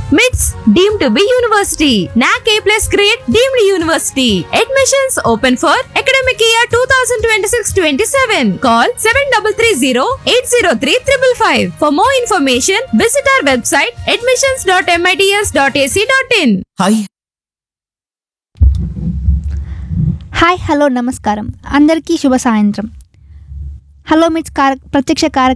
MITS deemed to be university. NAC A plus grade deemed university. Admissions open for academic year 2026-27. Call 7330-803-555. For more information, visit our website admissions.mits.ac.in. Hi hi hello నమస్కారం అందరికీ శుభ సాయంత్రం hello మిట్స్ కార ప్రత్యక్ష కార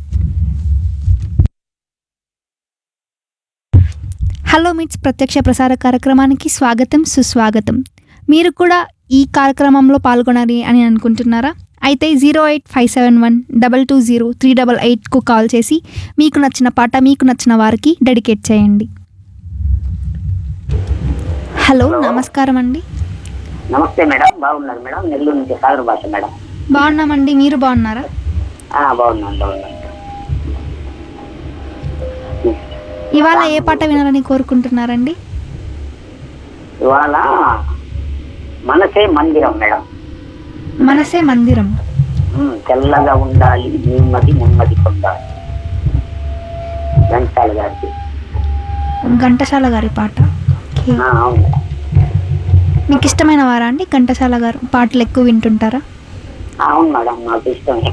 hello మిట్స్ ప్రత్యక్ష ప్రసార కార్యక్రమానికి స్వాగతం సుస్వాగతం మీరు కూడా ఈ కార్యక్రమంలో పాల్గొనాలి అని అనుకుంటున్నారా అయితే zero eight five seven one double two zero three double ఎయిట్కు కాల్ చేసి మీకు నచ్చిన పాట మీకు నచ్చిన వారికి డెడికేట్ చేయండి హలో నమస్కారం అండి నమస్తే మేడం బాగున్నారు మేడం నెల్లూరు నుంచి సాగర్ భాష మేడం బాగున్నామండి మీరు బాగున్నారా ఆ, బాగున్నాను బాగున్నాను ఇవాళ ఏ పాట వినాలని కోరుకుంటున్నారండి ఇవాళ మనసే మందిరం మేడం మనసే మందిరం ఉమ్, తెల్లగా ఉండాలి నెమ్మది నెమ్మది పొందాలి గంటాలు గారికి ఘంటసాల గారి పాట ఓకే. ఆ, అవును మేడం మీకు ఇష్టమైన వారా అండి ఘంటసాల గారు పాటలు ఎక్కువ వింటుంటారా ఆ, అవును మేడం నాకు ఇష్టమే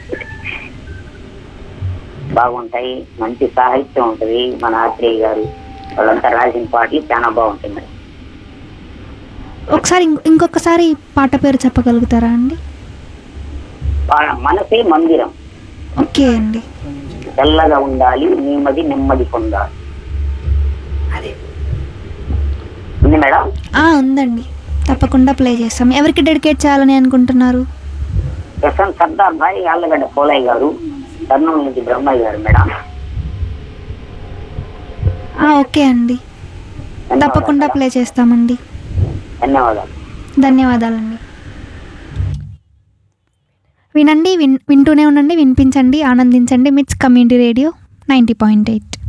బాగుంటాయి మంచి సాహిత్యం ఉంటుంది మన ఆత్రేయ గారు వాళ్ళంతా రాసిన పాటలు చాలా బాగుంటాయి మేడం ఒకసారి ఇంకొ- ఇంకొకసారి పాట పేరు చెప్పగలుగుతారా అండి వాళ్ళ మనసే మందిరం ఓకే అండి తెల్లగా ఉండాలి నెమ్మది నెమ్మది పొందాలి ఉంది మేడం ఆ ఉందండి తప్పకుండా ప్లే చేస్తాం ఎవరికి డెడికేట్ చేయాలని అనుకుంటున్నారు ప్రశాంత్ సర్దార్ భాయ్ ఆళ్ళగడ్డ పోలయ్య గారు కర్నూలు నుంచి బ్రహ్మయ్య గారు మేడం ఆ, ఓకే అండి తప్పకుండా ధన్యవాదాలు ప్లే చేస్తామండి ధన్యవాదాలు ధన్యవాదాలండి వినండి విన్ వింటూనే ఉండండి వినిపించండి ఆనందించండి MITS community radio ninety point eight